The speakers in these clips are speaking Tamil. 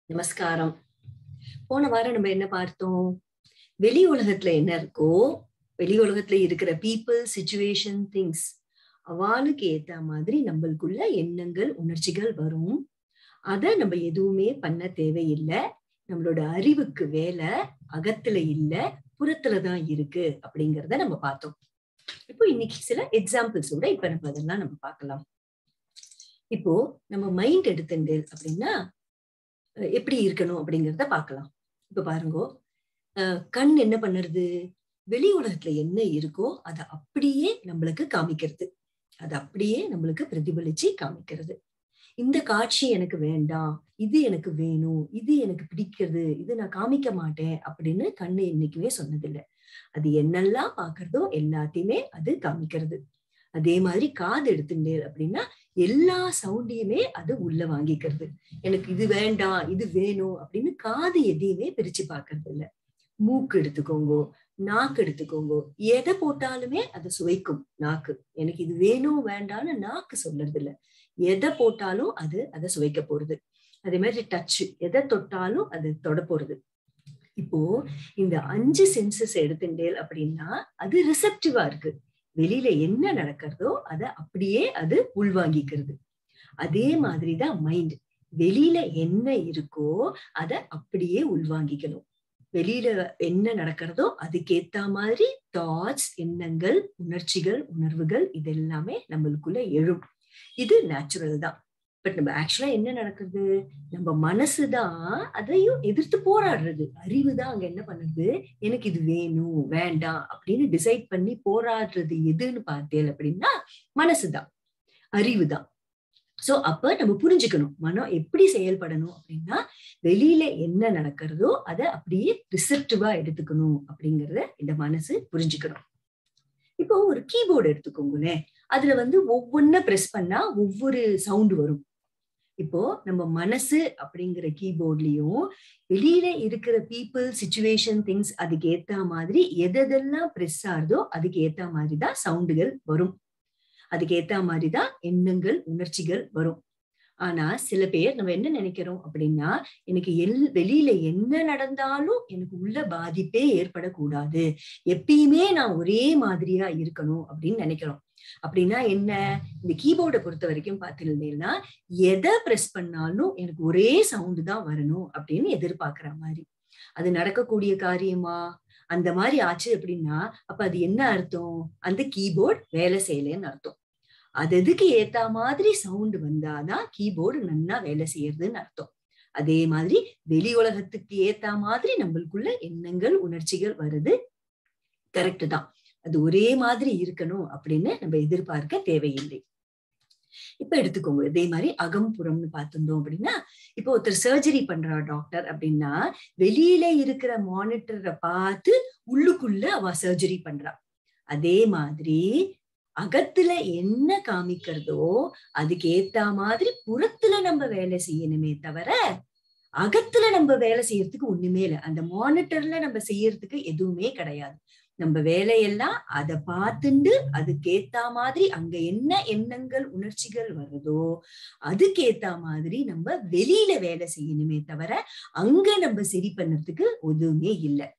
நமஸ்காரம் போன வாரம் நம்ம என்ன பார்த்தோம் வெளி உலகத்துல என்ன இருக்கோ வெளி உலகத்துல இருக்கிற பீப்புள் சுச்சுவேஷன் திங்ஸ் அவளுக்கு ஏத்த மாதிரி நம்மளுக்குள்ள எண்ணங்கள் உணர்ச்சிகள் வரும் அத நம்ம எதுவுமே பண்ண தேவையில்லை நம்மளோட அறிவுக்கு வேலை அகத்துல இல்ல புறத்துலதான் இருக்கு அப்படிங்கறத நம்ம பார்த்தோம் இப்போ இன்னைக்கு சில எக்ஸாம்பிள்ஸோட இப்ப நம்ம அதெல்லாம் நம்ம பார்க்கலாம் இப்போ நம்ம மைண்ட் எடுத்துண்டு அப்படின்னா எப்படி இருக்கணும் அப்படிங்கிறத பார்க்கலாம் இப்ப பாருங்க கண் என்ன பண்ணுறது வெளி உலகத்துல என்ன இருக்கோ அதை அப்படியே நம்மளுக்கு காமிக்கிறது அது அப்படியே நம்மளுக்கு பிரதிபலிச்சு காமிக்கிறது இந்த காட்சி எனக்கு வேண்டாம் இது எனக்கு வேணும் இது எனக்கு பிடிக்கிறது இது நான் காமிக்க மாட்டேன் அப்படின்னு கண்ணு என்னைக்குமே சொன்னதில்லை அது என்னெல்லாம் பாக்குறதோ எல்லாத்தையுமே அது காமிக்கிறது அதே மாதிரி காது எடுத்துட்டே அப்படின்னா எல்லா சவுண்டையுமே அது உள்ள வாங்கிக்கிறது எனக்கு இது வேண்டாம் இது வேணும் அப்படின்னு காது எதையுமே பிரிச்சு பாக்குறது இல்ல மூக்கு எடுத்துக்கோங்க நாக்கு எடுத்துக்கோங்க எதை போட்டாலுமே அதை சுவைக்கும் நாக்கு எனக்கு இது வேணும் வேண்டாம்னு நாக்கு சொல்றது இல்ல எதை போட்டாலும் அது அதை சுவைக்க போறது அதே மாதிரி டச் எதை தொட்டாலும் அது தொட போறது இப்போ இந்த அஞ்சு சென்சஸ் எடுத்துட்டேல் அப்படின்னா அது ரிசப்டிவா இருக்கு வெளியில என்ன நடக்கிறதோ அத அப்படியே அது உள்வாங்கிக்கிறது அதே மாதிரிதான் மைண்ட் வெளியில என்ன இருக்கோ அத அப்படியே உள்வாங்கிக்கணும் வெளியில என்ன நடக்கிறதோ அதுக்கேத்த மாதிரி தாட்ஸ் எண்ணங்கள் உணர்ச்சிகள் உணர்வுகள் இது எல்லாமே நம்மளுக்குள்ள எழும் இது நேச்சுரல் தான் பட் நம்ம ஆக்சுவலா என்ன நடக்குது நம்ம மனசுதான் அதையும் எதிர்த்து போராடுறது அறிவு தான் அங்க என்ன பண்ணுது எனக்கு இது வேணும் வேண்டாம் அப்படின்னு டிசைட் பண்ணி போராடுறது எதுன்னு பார்த்தேன் அப்படின்னா மனசுதான் அறிவு தான் சோ அப்ப நம்ம புரிஞ்சுக்கணும் மனம் எப்படி செயல்படணும் அப்படின்னா வெளியில என்ன நடக்கிறதோ அதை அப்படியே ரிசப்டிவா எடுத்துக்கணும் அப்படிங்கறத இந்த மனசு புரிஞ்சுக்கணும் இப்போ ஒரு கீபோர்டு எடுத்துக்கோங்களேன் அதுல வந்து ஒவ்வொன்ன பிரஸ் பண்ணா ஒவ்வொரு சவுண்ட் வரும் இப்போ நம்ம மனசு அப்படிங்கிற கீபோர்ட்லயும் வெளியில இருக்கிற பீப்புள் சுச்சுவேஷன் திங்ஸ் அதுக்கு ஏத்த மாதிரி எதெல்லாம் ப்ரெஸ் ஆகுதோ அதுக்கு ஏத்த மாதிரி தான் சவுண்டுகள் வரும் அதுக்கு ஏத்த மாதிரிதான் எண்ணங்கள் உணர்ச்சிகள் வரும் ஆனா சில பேர் நம்ம என்ன நினைக்கிறோம் அப்படின்னா எனக்கு எல் வெளியில என்ன நடந்தாலும் எனக்கு உள்ள பாதிப்பே ஏற்படக்கூடாது எப்பயுமே நான் ஒரே மாதிரியா இருக்கணும் அப்படின்னு நினைக்கிறோம் அப்படின்னா என்ன இந்த கீபோர்டை பொறுத்த வரைக்கும் பார்த்துருந்தேன்னா எதை ப்ரெஸ் பண்ணாலும் எனக்கு ஒரே சவுண்டு தான் வரணும் அப்படின்னு எதிர்பார்க்கிற மாதிரி அது நடக்கக்கூடிய காரியமா அந்த மாதிரி ஆச்சு அப்படின்னா அப்ப அது என்ன அர்த்தம் அந்த கீபோர்ட் வேலை செய்யலன்னு அர்த்தம் அது எதுக்கு ஏத்த மாதிரி சவுண்டு வந்தாதான் கீபோர்டு நல்லா வேலை செய்யறதுன்னு அர்த்தம் அதே மாதிரி வெளி உலகத்துக்கு ஏத்த மாதிரி நம்மளுக்குள்ள எண்ணங்கள் உணர்ச்சிகள் வருது கரெக்ட் தான் அது ஒரே மாதிரி இருக்கணும் அப்படின்னு நம்ம எதிர்பார்க்க தேவையில்லை இப்ப எடுத்துக்கோங்க இதே மாதிரி அகம்புறம்னு பார்த்திருந்தோம் அப்படின்னா இப்போ ஒருத்தர் சர்ஜரி பண்றா டாக்டர் அப்படின்னா வெளியில இருக்கிற மானிட்டரை பார்த்து உள்ளுக்குள்ள அவ சர்ஜரி பண்றா அதே மாதிரி அகத்துல என்ன காமிக்கிறதோ அதுக்கு ஏத்த மாதிரி புறத்துல நம்ம வேலை செய்யணுமே தவிர அகத்துல நம்ம வேலை செய்யறதுக்கு ஒண்ணுமே இல்லை அந்த மானிட்டர்ல நம்ம செய்யறதுக்கு எதுவுமே கிடையாது நம்ம வேலையெல்லாம் அதை பார்த்துண்டு அதுக்கேத்த மாதிரி அங்க என்ன எண்ணங்கள் உணர்ச்சிகள் வருதோ அதுக்கேத்த மாதிரி நம்ம வெளியில வேலை செய்யணுமே தவிர அங்க நம்ம சரி பண்ணறதுக்கு எதுவுமே இல்லை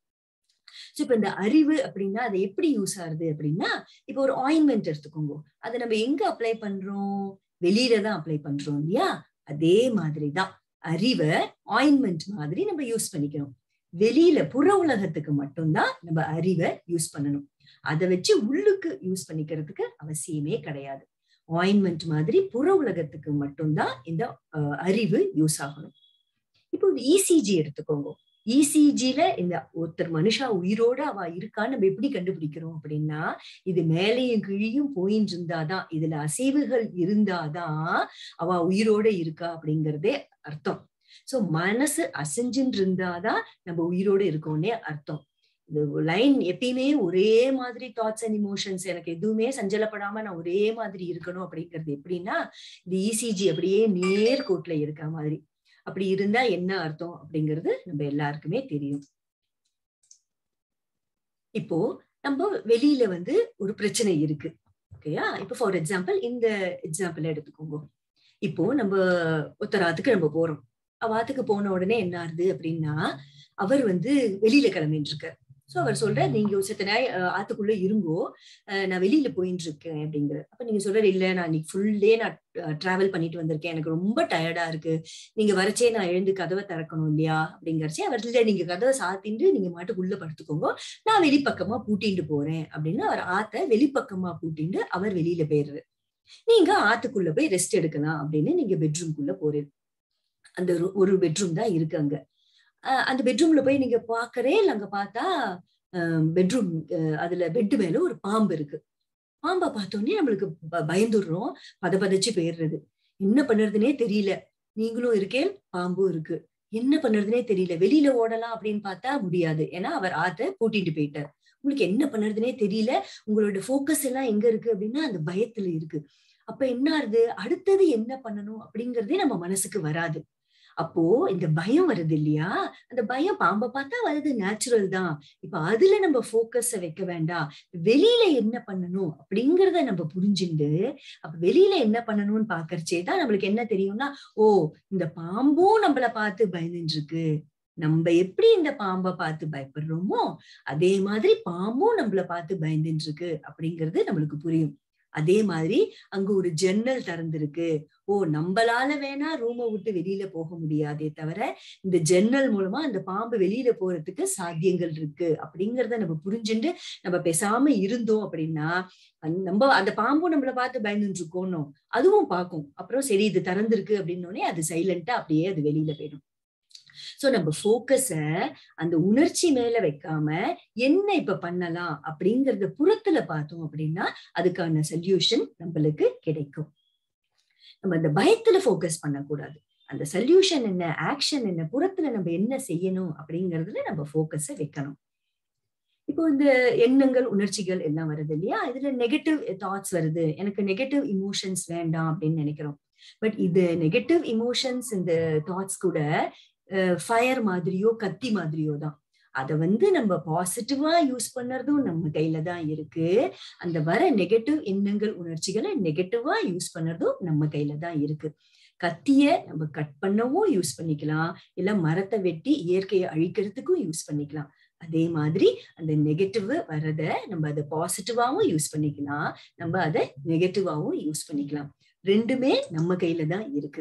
சோ இப்ப இந்த அறிவு அப்படின்னா அது எப்படி யூஸ் ஆகுது அப்படின்னா இப்போ ஒரு ஆயின்மெண்ட் எடுத்துக்கோங்க அதை நம்ம எங்க அப்ளை பண்றோம் வெளியில தான் அப்ளை பண்றோம் இல்லையா அதே மாதிரிதான் அறிவை ஆயின்மெண்ட் மாதிரி நம்ம யூஸ் பண்ணிக்கணும் வெளியில புற உலகத்துக்கு மட்டும்தான் நம்ம அறிவை யூஸ் பண்ணணும் அதை வச்சு உள்ளுக்கு யூஸ் பண்ணிக்கிறதுக்கு அவசியமே கிடையாது ஆயின்மெண்ட் மாதிரி புற உலகத்துக்கு மட்டும்தான் இந்த அறிவு யூஸ் ஆகணும் இப்போ இந்த இசிஜி எடுத்துக்கோங்க இசிஜில இந்த ஒருத்தர் மனுஷா உயிரோட அவ இருக்கான்னு நம்ம எப்படி கண்டுபிடிக்கிறோம் அப்படின்னா இது மேலையும் கீழியும் போயின்னு இருந்தாதான் இதுல அசைவுகள் இருந்தாதான் அவ உயிரோட இருக்கா அப்படிங்கறதே அர்த்தம் சோ மனசு அசைஞ்சுன்னு இருந்தாதான் நம்ம உயிரோட இருக்கோம்னே அர்த்தம் இந்த லைன் எப்பயுமே ஒரே மாதிரி தாட்ஸ் அண்ட் இமோஷன்ஸ் எனக்கு எதுவுமே சஞ்சலப்படாம நான் ஒரே மாதிரி இருக்கணும் அப்படிங்கிறது எப்படின்னா இந்த இசிஜி அப்படியே நேர்கோட்டுல இருக்க மாதிரி அப்படி இருந்தா என்ன அர்த்தம் அப்படிங்கிறது நம்ம எல்லாருக்குமே தெரியும் இப்போ நம்ம வெளியில வந்து ஒரு பிரச்சனை இருக்கு ஓகேயா இப்போ ஃபார் எக்ஸாம்பிள் இந்த எக்ஸாம்பிள் எடுத்துக்கோங்க இப்போ நம்ம உத்தராத்துக்கு நம்ம போறோம் அவாத்துக்கு போன உடனே என்ன ஆகுது அப்படின்னா அவர் வந்து வெளியில கிளம்பிட்டு இருக்கார் சோ அவர் சொல்ற நீங்க செத்த நாய் ஆத்துக்குள்ள இருங்கோ நான் வெளியில போயிட்டு இருக்கேன் அப்படிங்கிற அப்ப நீங்க சொல்றாரு இல்ல நான் இன்னைக்கு ஃபுல் டே நான் டிராவல் பண்ணிட்டு வந்திருக்கேன் எனக்கு ரொம்ப டயர்டா இருக்கு நீங்க வரச்சே நான் எழுந்து கதவை திறக்கணும் இல்லையா அப்படிங்கறச்சே அவர் இல்ல நீங்க கதவை சாத்திட்டு நீங்க மாட்டுக்குள்ள படுத்துக்கோங்க நான் வெளிப்பக்கமா பூட்டிட்டு போறேன் அப்படின்னு அவர் ஆத்த வெளிப்பக்கமா பூட்டிட்டு அவர் வெளியில போயிடுறாரு நீங்க ஆத்துக்குள்ள போய் ரெஸ்ட் எடுக்கலாம் அப்படின்னு நீங்க பெட்ரூம்குள்ள போறீங்க அந்த ஒரு பெட்ரூம் தான் இருக்கு அங்க அந்த பெட்ரூம்ல போய் நீங்க பாக்கறே இல்ல அங்க பார்த்தா பெட்ரூம் அதுல பெட்டு மேல ஒரு பாம்பு இருக்கு பாம்பை பார்த்தோன்னே நம்மளுக்கு பயந்துடுறோம் பத பதச்சு போயிடுறது என்ன பண்ணுறதுனே தெரியல நீங்களும் இருக்கேன் பாம்பும் இருக்கு என்ன பண்ணுறதுனே தெரியல வெளியில ஓடலாம் அப்படின்னு பார்த்தா முடியாது ஏன்னா அவர் ஆத்த கூட்டிட்டு போயிட்டார் உங்களுக்கு என்ன பண்ணுறதுனே தெரியல உங்களோட ஃபோக்கஸ் எல்லாம் எங்க இருக்கு அப்படின்னா அந்த பயத்துல இருக்கு அப்ப என்ன ஆகுது அடுத்தது என்ன பண்ணணும் அப்படிங்கறதே நம்ம மனசுக்கு வராது அப்போ இந்த பயம் வருது இல்லையா அந்த பயம் பாம்பை பார்த்தா வருது நேச்சுரல் தான் இப்ப அதுல நம்ம போக்கஸ வைக்க வேண்டாம் வெளியில என்ன பண்ணணும் அப்படிங்கறத நம்ம புரிஞ்சுண்டு அப்ப வெளியில என்ன பண்ணணும்னு பாக்கறச்சே தான் நம்மளுக்கு என்ன தெரியும்னா ஓ இந்த பாம்பும் நம்மள பார்த்து பயந்துட்டு இருக்கு நம்ம எப்படி இந்த பாம்பை பார்த்து பயப்படுறோமோ அதே மாதிரி பாம்பும் நம்மள பார்த்து பயந்துட்டு இருக்கு அப்படிங்கிறது நம்மளுக்கு புரியும் அதே மாதிரி அங்க ஒரு ஜன்னல் திறந்திருக்கு ஓ நம்மளால வேணா ரூமை விட்டு வெளியில போக முடியாதே தவிர இந்த ஜன்னல் மூலமா அந்த பாம்பு வெளியில போறதுக்கு சாத்தியங்கள் இருக்கு அப்படிங்கறத நம்ம புரிஞ்சுட்டு நம்ம பேசாம இருந்தோம் அப்படின்னா நம்ம அந்த பாம்பும் நம்மள பார்த்து பயந்துட்டு இருக்கோம் அதுவும் பார்க்கும் அப்புறம் சரி இது திறந்திருக்கு அப்படின்னோடனே அது சைலண்டா அப்படியே அது வெளியில போயிடும் சோ நம்ம போக்கஸ அந்த உணர்ச்சி மேல வைக்காம என்ன இப்ப பண்ணலாம் அப்படிங்கறத புறத்துல பார்த்தோம் அப்படின்னா அதுக்கான சொல்யூஷன் நம்மளுக்கு கிடைக்கும் நம்ம அந்த பயத்துல போக்கஸ் பண்ணக்கூடாது அந்த சொல்யூஷன் என்ன ஆக்ஷன் என்ன புறத்துல நம்ம என்ன செய்யணும் அப்படிங்கறதுல நம்ம போக்கஸ வைக்கணும் இப்போ இந்த எண்ணங்கள் உணர்ச்சிகள் எல்லாம் வருது இல்லையா இதுல நெகட்டிவ் தாட்ஸ் வருது எனக்கு நெகட்டிவ் இமோஷன்ஸ் வேண்டாம் அப்படின்னு நினைக்கிறோம் பட் இது நெகட்டிவ் இமோஷன்ஸ் இந்த தாட்ஸ் கூட ஃபயர் மாதிரியோ கத்தி மாதிரியோ தான் அதை வந்து நம்ம பாசிட்டிவா யூஸ் பண்ணுறதும் நம்ம கையில தான் இருக்கு அந்த வர நெகட்டிவ் எண்ணங்கள் உணர்ச்சிகளை நெகட்டிவா யூஸ் பண்ணுறதும் நம்ம கையில தான் இருக்கு கத்திய நம்ம கட் பண்ணவும் யூஸ் பண்ணிக்கலாம் இல்ல மரத்தை வெட்டி இயற்கையை அழிக்கிறதுக்கும் யூஸ் பண்ணிக்கலாம் அதே மாதிரி அந்த நெகட்டிவ் வரத நம்ம அதை பாசிட்டிவாவும் யூஸ் பண்ணிக்கலாம் நம்ம அதை நெகட்டிவாவும் யூஸ் பண்ணிக்கலாம் ரெண்டுமே நம்ம கையில தான் இருக்கு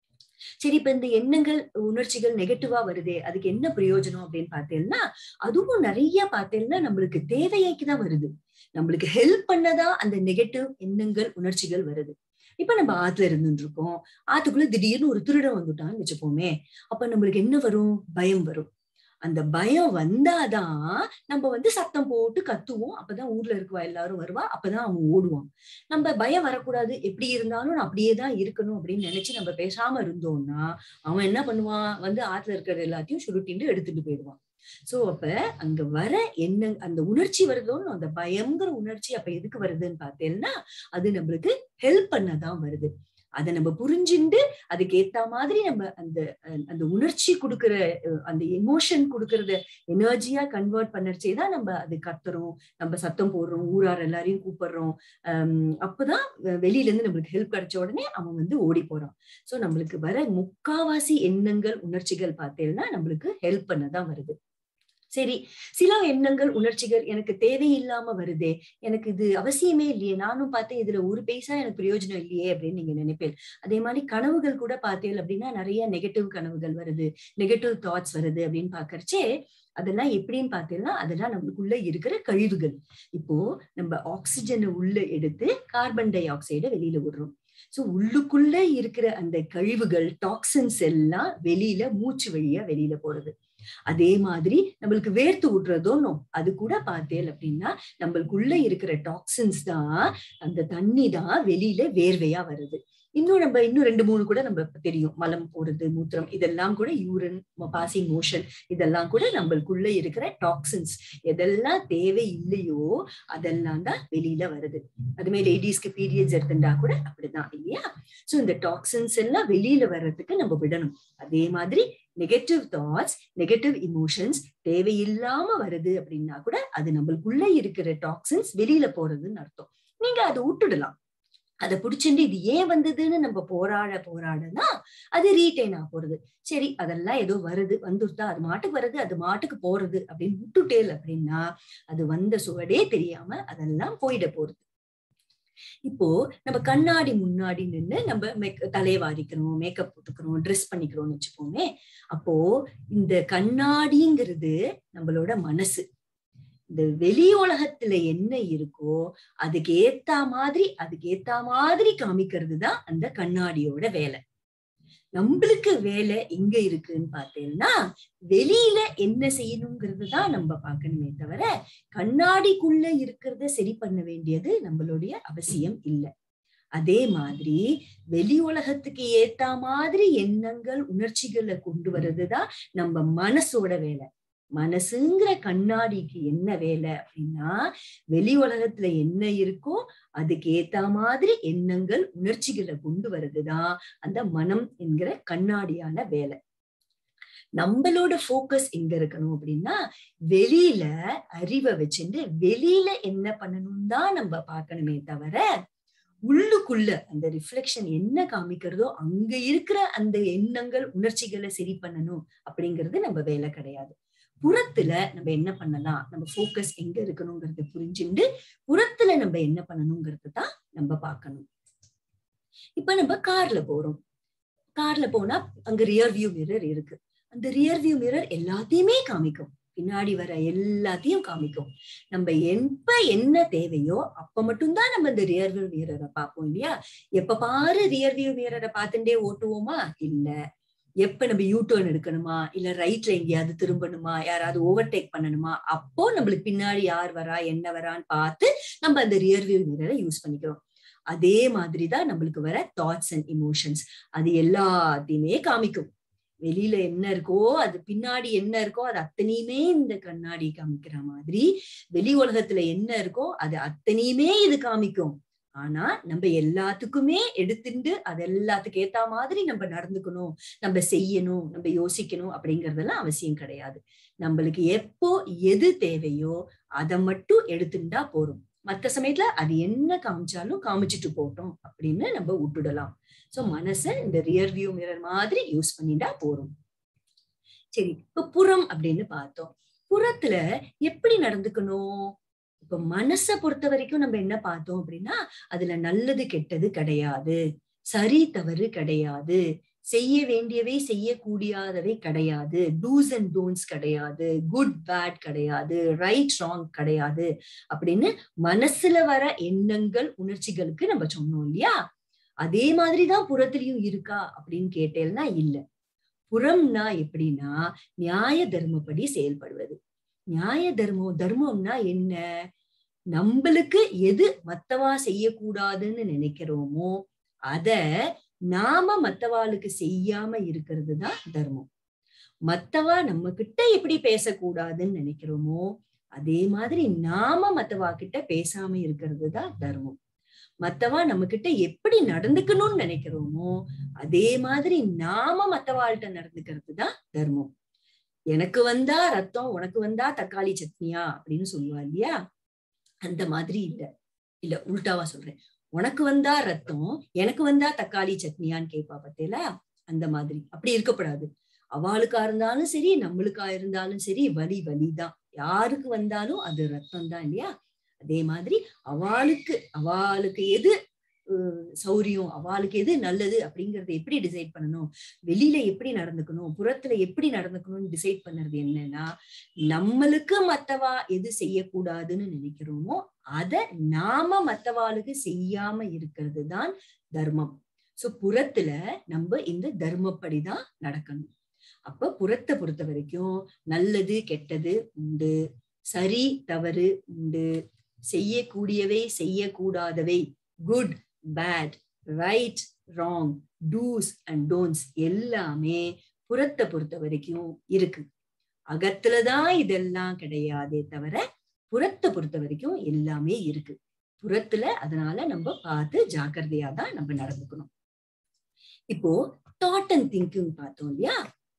சரி இப்ப இந்த எண்ணங்கள் உணர்ச்சிகள் நெகட்டிவா வருதே அதுக்கு என்ன பிரயோஜனம் அப்படின்னு பார்த்தேன்னா அதுவும் நிறைய பார்த்தேன்னா நம்மளுக்கு தேவையாக்கி தான் வருது நம்மளுக்கு ஹெல்ப் பண்ணதான் அந்த நெகட்டிவ் எண்ணங்கள் உணர்ச்சிகள் வருது இப்ப நம்ம ஆத்துல இருந்துட்டு இருக்கோம் ஆத்துக்குள்ள திடீர்னு ஒரு திருடன் வந்துட்டான்னு வச்சுப்போமே அப்ப நம்மளுக்கு என்ன வரும் பயம் வரும் அந்த பயம் வந்தாதான் நம்ம வந்து சத்தம் போட்டு கத்துவோம் அப்பதான் ஊர்ல இருக்குவா எல்லாரும் வருவா அப்பதான் அவன் ஓடுவான் நம்ம பயம் வரக்கூடாது எப்படி இருந்தாலும் நான் அப்படியே தான் இருக்கணும் அப்படின்னு நினைச்சு நம்ம பேசாம இருந்தோம்னா அவன் என்ன பண்ணுவான் வந்து ஆத்துல இருக்கிற எல்லாத்தையும் சுருட்டிட்டு எடுத்துட்டு போயிடுவான் சோ அப்ப அங்க வர என்ன அந்த உணர்ச்சி வருதோன்னு அந்த பயங்கர உணர்ச்சி அப்ப எதுக்கு வருதுன்னு பார்த்தேன்னா அது நம்மளுக்கு ஹெல்ப் பண்ணதான் வருது அதை நம்ம புரிஞ்சுண்டு அதுக்கு ஏத்த மாதிரி நம்ம அந்த அந்த உணர்ச்சி கொடுக்குற அந்த எமோஷன் கொடுக்கறத எனர்ஜியா கன்வெர்ட் பண்ணச்சே தான் நம்ம அது கத்துறோம் நம்ம சத்தம் போடுறோம் ஊரார் எல்லாரையும் கூப்பிடுறோம் ஆஹ் அப்பதான் வெளியில இருந்து நம்மளுக்கு ஹெல்ப் கிடைச்ச உடனே அவன் வந்து ஓடி போறான் சோ நம்மளுக்கு வர முக்காவாசி எண்ணங்கள் உணர்ச்சிகள் பார்த்தேன்னா நம்மளுக்கு ஹெல்ப் பண்ணதான் வருது சரி சில எண்ணங்கள் உணர்ச்சிகள் எனக்கு தேவையில்லாம வருதே எனக்கு இது அவசியமே இல்லையே நானும் பார்த்தேன் இதுல ஒரு பைசா எனக்கு பிரயோஜனம் இல்லையே அப்படின்னு நீங்க நினைப்பேன் அதே மாதிரி கனவுகள் கூட பார்த்தேன் அப்படின்னா நிறைய நெகட்டிவ் கனவுகள் வருது நெகட்டிவ் தாட்ஸ் வருது அப்படின்னு பாக்கறச்சே அதெல்லாம் எப்படின்னு பார்த்தீங்கன்னா அதெல்லாம் நம்மளுக்குள்ள இருக்கிற கழிவுகள் இப்போ நம்ம ஆக்சிஜனை உள்ள எடுத்து கார்பன் டை ஆக்சைடை வெளியில விடுறோம் சோ உள்ளுக்குள்ள இருக்கிற அந்த கழிவுகள் டாக்ஸின்ஸ் எல்லாம் வெளியில மூச்சு வழியா வெளியில போறது அதே மாதிரி நம்மளுக்கு வேர்த்து விடுறதோன்னும் அது கூட பார்த்தேன் அப்படின்னா நம்மளுக்குள்ள இருக்கிற டாக்ஸின்ஸ் தான் அந்த தண்ணி தான் வெளியில வேர்வையா வருது இன்னும் நம்ம இன்னும் ரெண்டு மூணு கூட நம்ம தெரியும் மலம் போறது மூத்திரம் இதெல்லாம் கூட யூரின் பாசிங் மோஷன் இதெல்லாம் கூட நம்மளுக்குள்ள இருக்கிற டாக்ஸின்ஸ் எதெல்லாம் தேவை இல்லையோ அதெல்லாம் தான் வெளியில வருது அதுமே லேடிஸ்க்கு பீரியட்ஸ் எடுத்துட்டா கூட அப்படிதான் இல்லையா சோ இந்த டாக்ஸின்ஸ் எல்லாம் வெளியில வர்றதுக்கு நம்ம விடணும் அதே மாதிரி நெகட்டிவ் தாட்ஸ் நெகட்டிவ் இமோஷன்ஸ் தேவையில்லாம வருது அப்படின்னா கூட அது நம்மளுக்குள்ள இருக்கிற டாக்ஸின்ஸ் வெளியில போறதுன்னு அர்த்தம் நீங்க அதை விட்டுடலாம் அதை பிடிச்சிட்டு இது ஏன் வந்ததுன்னு நம்ம போராட போராடனா அது ரீட்டைன் ஆக போறது சரி அதெல்லாம் ஏதோ வருது வந்துருத்தா அது மாட்டுக்கு வருது அது மாட்டுக்கு போறது அப்படின்னு விட்டுட்டேல் அப்படின்னா அது வந்த சுவடே தெரியாம அதெல்லாம் போயிட போறது இப்போ நம்ம கண்ணாடி முன்னாடி நின்று நம்ம மேக் தலையை வாரிக்கிறோம் மேக்கப் போட்டுக்கிறோம் ட்ரெஸ் பண்ணிக்கிறோம்னு வச்சுப்போமே அப்போ இந்த கண்ணாடிங்கிறது நம்மளோட மனசு இந்த வெளி உலகத்துல என்ன இருக்கோ அதுக்கு ஏத்தா மாதிரி அதுக்கு ஏத்தா மாதிரி காமிக்கிறது தான் அந்த கண்ணாடியோட வேலை நம்மளுக்கு வேலை எங்க இருக்குன்னு பார்த்தேன்னா வெளியில என்ன செய்யணுங்கிறது தான் நம்ம பார்க்கணுமே தவிர கண்ணாடிக்குள்ள இருக்கிறத சரி பண்ண வேண்டியது நம்மளுடைய அவசியம் இல்லை அதே மாதிரி வெளி உலகத்துக்கு ஏத்தா மாதிரி எண்ணங்கள் உணர்ச்சிகளை கொண்டு வர்றதுதான் நம்ம மனசோட வேலை மனசுங்கிற கண்ணாடிக்கு என்ன வேலை அப்படின்னா வெளி உலகத்துல என்ன இருக்கோ அதுக்கு ஏத்த மாதிரி எண்ணங்கள் உணர்ச்சிகளை கொண்டு வர்றதுதான் அந்த மனம் என்கிற கண்ணாடியான வேலை நம்மளோட ஃபோக்கஸ் எங்க இருக்கணும் அப்படின்னா வெளியில அறிவை வச்சுட்டு வெளியில என்ன பண்ணணும் தான் நம்ம பார்க்கணுமே தவிர உள்ளுக்குள்ள அந்த ரிஃப்ளெக்ஷன் என்ன காமிக்கிறதோ அங்க இருக்கிற அந்த எண்ணங்கள் உணர்ச்சிகளை சரி பண்ணணும் அப்படிங்கிறது நம்ம வேலை கிடையாது புறத்துல நம்ம என்ன பண்ணலாம் நம்ம ஃபோக்கஸ் எங்க இருக்கணுங்கிறத புரிஞ்சுண்டு புறத்துல நம்ம என்ன பண்ணணுங்கிறது தான் நம்ம பார்க்கணும் இப்ப நம்ம கார்ல போறோம் கார்ல போனா அங்க ரியர் வியூ மிரர் இருக்கு அந்த ரியர் வியூ மிரர் எல்லாத்தையுமே காமிக்கும் பின்னாடி வர எல்லாத்தையும் காமிக்கும் நம்ம எப்ப என்ன தேவையோ அப்ப மட்டும்தான் நம்ம இந்த ரியர் வியூ மிரரை பார்ப்போம் இல்லையா எப்ப பாரு ரியர் வியூ மிரரை பார்த்துட்டே ஓட்டுவோமா இல்ல எப்ப நம்ம யூ டர்ன் எடுக்கணுமா இல்ல ரைட்ல எங்கேயாவது திரும்பணுமா யாராவது ஓவர்டேக் பண்ணணுமா அப்போ நம்மளுக்கு பின்னாடி யார் வரா என்ன வரான்னு பார்த்து நம்ம அந்த ரியர் வியூ மிரரை யூஸ் பண்ணிக்கிறோம் அதே மாதிரிதான் நம்மளுக்கு வர தாட்ஸ் அண்ட் இமோஷன்ஸ் அது எல்லாத்தையுமே காமிக்கும் வெளியில என்ன இருக்கோ அது பின்னாடி என்ன இருக்கோ அது அத்தனையுமே இந்த கண்ணாடி காமிக்கிற மாதிரி வெளி உலகத்துல என்ன இருக்கோ அது அத்தனையுமே இது காமிக்கும் ஆனா நம்ம எல்லாத்துக்குமே எடுத்துட்டு அது எல்லாத்துக்கு ஏத்த மாதிரி நம்ம நடந்துக்கணும் நம்ம செய்யணும் நம்ம யோசிக்கணும் அப்படிங்கறதெல்லாம் அவசியம் கிடையாது நம்மளுக்கு எப்போ எது தேவையோ அதை மட்டும் எடுத்துட்டா போறோம் மத்த சமயத்துல அது என்ன காமிச்சாலும் காமிச்சிட்டு போட்டோம் அப்படின்னு நம்ம விட்டுடலாம் சோ மனச இந்த ரியர் வியூ மிரர் மாதிரி யூஸ் பண்ணிட்டா போறோம் சரி இப்ப புறம் அப்படின்னு பார்த்தோம் புறத்துல எப்படி நடந்துக்கணும் இப்ப மனச பொறுத்த வரைக்கும் நம்ம என்ன பார்த்தோம் அப்படின்னா அதுல நல்லது கெட்டது கிடையாது சரி தவறு கிடையாது செய்ய வேண்டியவை செய்யக்கூடியாதவை கிடையாது டூஸ் அண்ட் டோன்ஸ் கிடையாது குட் பேட் கிடையாது ரைட் ராங் கிடையாது அப்படின்னு மனசுல வர எண்ணங்கள் உணர்ச்சிகளுக்கு நம்ம சொன்னோம் இல்லையா அதே மாதிரிதான் புறத்திலையும் இருக்கா அப்படின்னு கேட்டேன்னா இல்ல புறம்னா எப்படின்னா நியாய தர்மப்படி செயல்படுவது நியாய தர்மம் தர்மம்னா என்ன நம்மளுக்கு எது மத்தவா செய்யக்கூடாதுன்னு நினைக்கிறோமோ அத நாம மத்தவாளுக்கு செய்யாம இருக்கிறது தான் தர்மம் மத்தவா நம்ம கிட்ட எப்படி பேசக்கூடாதுன்னு நினைக்கிறோமோ அதே மாதிரி நாம மத்தவா கிட்ட பேசாம இருக்கிறது தான் தர்மம் மத்தவா நம்ம கிட்ட எப்படி நடந்துக்கணும்னு நினைக்கிறோமோ அதே மாதிரி நாம மத்தவாள்கிட்ட நடந்துக்கிறது தான் தர்மம் எனக்கு வந்தா ரத்தம் உனக்கு வந்தா தக்காளி சட்னியா அப்படின்னு சொல்லுவா இல்லையா அந்த மாதிரி இல்ல இல்ல உல்டாவா சொல்றேன் உனக்கு வந்தா ரத்தம் எனக்கு வந்தா தக்காளி சட்னியான்னு கேட்பா பத்தேல அந்த மாதிரி அப்படி இருக்கப்படாது அவளுக்கா இருந்தாலும் சரி நம்மளுக்கா இருந்தாலும் சரி வலி வலிதான் யாருக்கு வந்தாலும் அது ரத்தம் தான் இல்லையா அதே மாதிரி அவளுக்கு அவளுக்கு எது சௌரியம் அவளுக்கு எது நல்லது அப்படிங்கறத எப்படி டிசைட் பண்ணணும் வெளியில எப்படி நடந்துக்கணும் புறத்துல எப்படி நடந்துக்கணும்னு டிசைட் பண்ணறது என்னன்னா நம்மளுக்கு மத்தவா எது செய்யக்கூடாதுன்னு நினைக்கிறோமோ அத நாம மத்தவாளுக்கு செய்யாம இருக்கிறது தான் தர்மம் சோ புறத்துல நம்ம இந்த தர்மப்படிதான் நடக்கணும் அப்ப புறத்தை பொறுத்த வரைக்கும் நல்லது கெட்டது உண்டு சரி தவறு உண்டு செய்யக்கூடியவை செய்யக்கூடாதவை good bad right wrong dos and don'ts எல்லாமே புறத்தை பொறுத்த வரைக்கும் இருக்கு அகத்துலதான் இதெல்லாம் கிடையாதே தவிர புறத்தை பொறுத்த வரைக்கும் எல்லாமே இருக்கு புறத்துல அதனால நம்ம பார்த்து ஜாக்கிரதையா தான் நம்ம நடந்துக்கணும் இப்போ தாட் அண்ட் திங்கிங் பார்த்தோம் இல்லையா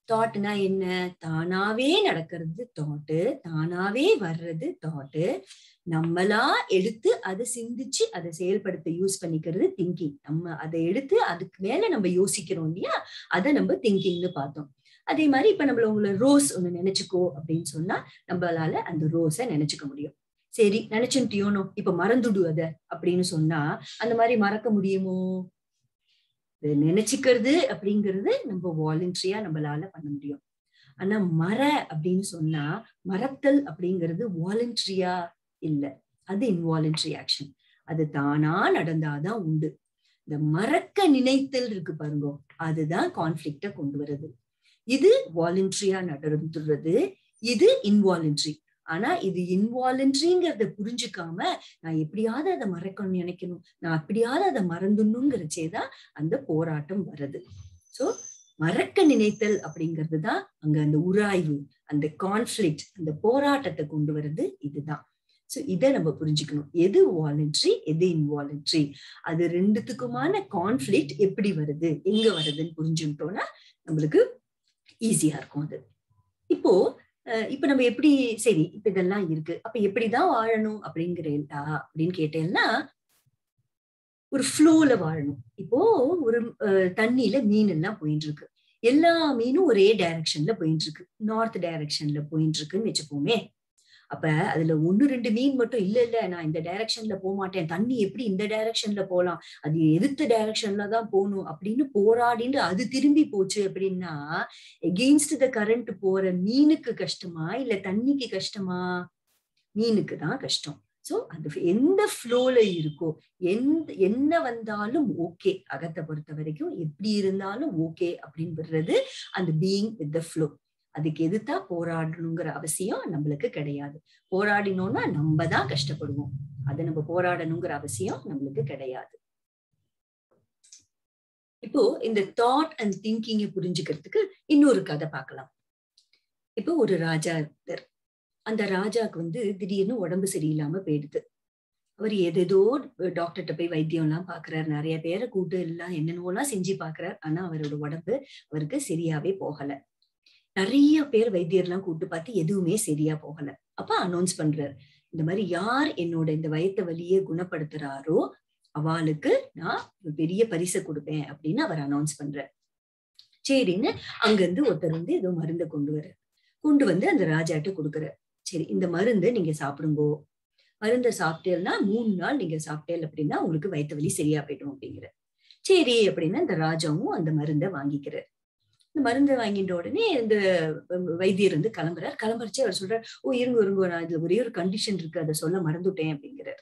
தாட்னா என்ன தானாவே நடக்கிறது தாட்டு தானாவே வர்றது தாட்டு நம்மளா எடுத்து அதை சிந்திச்சு அதை செயல்படுத்த யூஸ் பண்ணிக்கிறது திங்கிங் நம்ம அதை எடுத்து அதுக்கு மேல நம்ம யோசிக்கிறோம் இல்லையா அதை நம்ம திங்கிங்னு பார்த்தோம் அதே மாதிரி இப்ப நம்மள உங்களை ரோஸ் ஒண்ணு நினைச்சுக்கோ அப்படின்னு சொன்னா நம்மளால அந்த ரோஸை நினைச்சுக்க முடியும் சரி நினைச்சுட்டியோனோ இப்ப மறந்துடு அத அப்படின்னு சொன்னா அந்த மாதிரி மறக்க முடியுமோ நினைச்சுக்கிறது அப்படிங்கிறது நம்ம வாலண்டரியா நம்மளால பண்ண முடியும் ஆனா மர அப்படின்னு சொன்னா மறத்தல் அப்படிங்கிறது வாலண்டரியா இல்ல அது இன்வாலண்டரி ஆக்ஷன் அது தானா நடந்தாதான் உண்டு இந்த மறக்க நினைத்தல் இருக்கு பாருங்க அதுதான் கான்ஃபிளிக்ட கொண்டு வருது இது வாலண்டரியா நடந்துடுறது இது இன்வாலண்டரி ஆனா இது இன்வாலண்டரிங்கிறத புரிஞ்சுக்காம நான் எப்படியாவது அதை மறக்கணும்னு நினைக்கணும் நான் அப்படியாவது அதை மறந்துடணுங்கிறச்சேதான் அந்த போராட்டம் வருது சோ மறக்க நினைத்தல் அப்படிங்கிறது தான் அங்க அந்த உராய்வு அந்த கான்ஃபிளிக்ட் அந்த போராட்டத்தை கொண்டு வர்றது இதுதான் சோ இதை நம்ம புரிஞ்சுக்கணும் எது வாலண்டரி எது இன்வாலண்டரி அது ரெண்டுத்துக்குமான கான்ஃபிளிக்ட் எப்படி வருது எங்க வருதுன்னு புரிஞ்சுட்டோம்னா நம்மளுக்கு ஈஸியா இருக்கும் அது இப்போ இப்ப நம்ம எப்படி சரி இப்ப இதெல்லாம் இருக்கு அப்ப எப்படிதான் வாழணும் அப்படிங்கிறா அப்படின்னு கேட்டேன்னா ஒரு ஃப்ளோல வாழணும் இப்போ ஒரு தண்ணியில மீன் எல்லாம் போயிட்டு இருக்கு எல்லா மீனும் ஒரே டைரக்ஷன்ல போயிட்டு இருக்கு நார்த் டைரக்ஷன்ல போயிட்டு இருக்குன்னு வச்சுப்போமே அப்ப அதுல ஒண்ணு ரெண்டு மீன் மட்டும் இல்ல இல்ல நான் இந்த டைரக்ஷன்ல போக மாட்டேன் தண்ணி எப்படி இந்த டைரக்ஷன்ல போலாம் அது எதிர்த்த டைரக்ஷன்ல தான் போகணும் அப்படின்னு போராடிட்டு அது திரும்பி போச்சு அப்படின்னா எகெயின்ஸ்ட் த கரண்ட் போற மீனுக்கு கஷ்டமா இல்ல தண்ணிக்கு கஷ்டமா மீனுக்கு தான் கஷ்டம் சோ அந்த எந்த ஃப்ளோல இருக்கோ எந்த என்ன வந்தாலும் ஓகே அகத்தை பொறுத்த வரைக்கும் எப்படி இருந்தாலும் ஓகே அப்படின்னு விடுறது அந்த பீயிங் வித் த ஃப்ளோ அதுக்கு எதிர்த்தா போராடணுங்கிற அவசியம் நம்மளுக்கு கிடையாது போராடினோம்னா நம்ம தான் கஷ்டப்படுவோம் அதை நம்ம போராடணுங்கிற அவசியம் நம்மளுக்கு கிடையாது இப்போ இந்த தாட் அண்ட் திங்கிங்கை புரிஞ்சுக்கிறதுக்கு இன்னொரு கதை பார்க்கலாம் இப்போ ஒரு ராஜா இருந்தார் அந்த ராஜாக்கு வந்து திடீர்னு உடம்பு சரியில்லாம போயிடுது அவர் எதேதோ டாக்டர்கிட்ட போய் வைத்தியம் எல்லாம் பாக்குறாரு நிறைய பேரை கூட்டு எல்லாம் என்னென்னவெல்லாம் செஞ்சு பாக்குறாரு ஆனா அவரோட உடம்பு அவருக்கு சரியாவே போகல நிறைய பேர் வைத்தியர்லாம் கூட்டு பார்த்து எதுவுமே சரியா போகல அப்ப அனௌன்ஸ் பண்றாரு இந்த மாதிரி யார் என்னோட இந்த வயத்த வலியை குணப்படுத்துறாரோ அவளுக்கு நான் பெரிய பரிசை கொடுப்பேன் அப்படின்னு அவர் அனௌன்ஸ் பண்றார் சரின்னு அங்கிருந்து ஒருத்தர் வந்து ஏதோ மருந்தை கொண்டு வர கொண்டு வந்து அந்த ராஜாட்ட கொடுக்குறாரு சரி இந்த மருந்து நீங்க சாப்பிடுங்கோ மருந்தை சாப்பிட்டேன்னா மூணு நாள் நீங்க சாப்பிட்டேல் அப்படின்னா உங்களுக்கு வயிற்று வலி சரியா போயிடும் அப்படிங்கிற சரி அப்படின்னு அந்த ராஜாவும் அந்த மருந்தை வாங்கிக்கிறார் இந்த மருந்தை வாங்கிட்ட உடனே இந்த வைத்தியர் வந்து கிளம்புறார் கிளம்புறச்சு அவர் சொல்றார் ஓ இருங்க இருங்க நான் இதுல ஒரே ஒரு கண்டிஷன் இருக்கு அதை சொல்ல மறந்துட்டேன் அப்படிங்கிறார்